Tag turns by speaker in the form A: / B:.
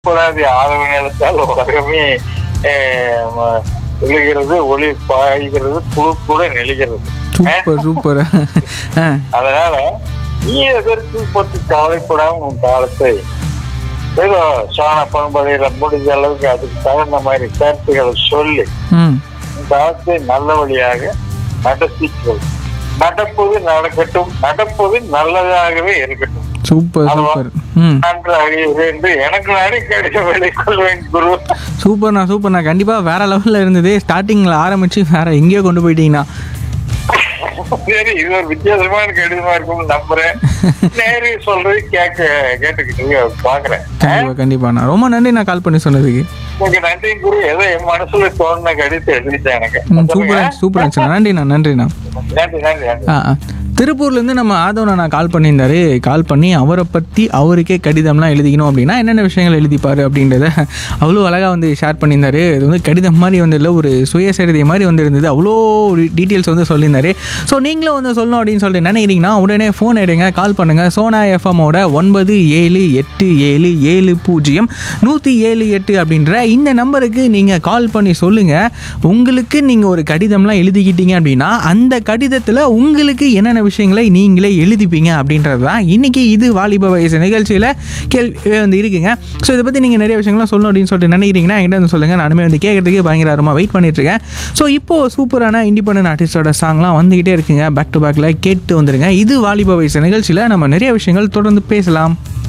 A: புறாதி ஆதவனத்தால் உலகமே அஹ், ம- விழுகிறது ஒளி பாய்கிறது குழு கூட நெளிகிறது
B: சூப்பர் சூப்பர் ஆ
A: அதனால நீ எதற்கு பற்றி கவலைப்படாம உன் காலத்தை ஏதோ சோன பண்படையில முடிஞ்ச அளவுக்கு அதுக்கு தகுந்த மாதிரி கருத்துக்களை சொல்லி
B: ம்
A: உன் காலத்தை நல்ல வழியாக நடத்திக்கொள் நடப்பது நடக்கட்டும் நடப்பது நல்லதாகவே இருக்கட்டும்
B: சூப்பர் சூப்பர் ம்
A: நன்றாக என்று எனக்கு நானே கிடைக்க வெளிக்கொள்வேன் குரு
B: சூப்பர்ண்ணா சூப்பர்ண்ணா கண்டிப்பாக வேற லெவலில் இருந்தது ஸ்டார்டிங்கில் ஆரம்பிச்சு வேற எங்கேயோ கொண்டு போயிட்டீங்கண்ணா
A: சரி இது ஒரு வித்தியாசமான கடிதமா இருக்கும்னு நம்புறேன் நேரு சொல்றது கேட்க கேட்டுக்கிட்டு பாக்குறேன்
B: கண்டிப்பாக கண்டிப்பாண்ணா ரொம்ப நன்றி நான் கால் பண்ணி சொன்னதுக்கு
A: உங்களுக்கு நன்றி குரு ஏதோ என் மனசுல தோணுன கடிதத்தை எழுதிட்டேன் எனக்கு
B: ம்
A: சொல்லுங்க.
B: சூப்பர் சூப்பர் இருந்துச்சுண்ணா நன்றிண்ணா நன்றிண்ணா
A: நன்றி நன்றி நன்றி
B: ஆ ஆ. திருப்பூர்லேருந்து நம்ம ஆதவனை நான் கால் பண்ணியிருந்தாரு கால் பண்ணி அவரை பற்றி அவருக்கே கடிதம்லாம் எழுதிக்கணும் அப்படின்னா என்னென்ன விஷயங்கள் எழுதிப்பார் அப்படின்றத அவ்வளோ அழகாக வந்து ஷேர் பண்ணியிருந்தாரு இது வந்து கடிதம் மாதிரி வந்து இல்லை ஒரு சுயசரிதை மாதிரி வந்து இருந்தது அவ்வளோ டீட்டெயில்ஸ் வந்து சொல்லியிருந்தாரு ஸோ நீங்களும் வந்து சொல்லணும் அப்படின்னு சொல்லிட்டு நினைக்கிறீங்கன்னா உடனே ஃபோன் எடுங்க கால் பண்ணுங்கள் சோனா எஃப்எம்மோட ஒன்பது ஏழு எட்டு ஏழு ஏழு பூஜ்ஜியம் நூற்றி ஏழு எட்டு அப்படின்ற இந்த நம்பருக்கு நீங்கள் கால் பண்ணி சொல்லுங்கள் உங்களுக்கு நீங்கள் ஒரு கடிதம்லாம் எழுதிக்கிட்டீங்க அப்படின்னா அந்த கடிதத்தில் உங்களுக்கு என்னென்ன விஷயங்களை நீங்களே எழுதிப்பீங்க அப்படின்றது தான் இன்றைக்கி இது வாலிப வயசு நிகழ்ச்சியில் கேள்வி வந்து இருக்குங்க ஸோ இதை பற்றி நீங்கள் நிறைய விஷயங்கள்லாம் சொல்லணும் அப்படின்னு சொல்லிட்டு நினைக்கிறீங்கன்னா என்கிட்ட வந்து சொல்லுங்கள் நானுமே வந்து கேட்கறதுக்கு பயங்கர அருமா வெயிட் பண்ணிட்டுருக்கேன் ஸோ இப்போது சூப்பரான இண்டிபெண்டன்ட் ஆர்டிஸ்டோட சாங்லாம் வந்துக்கிட்டே இருக்குங்க பேக் டு பேக்கில் கேட்டு வந்துருங்க இது வாலிப வயசு நிகழ்ச்சியில் நம்ம நிறைய விஷயங்கள் தொடர்ந்து பேசலாம்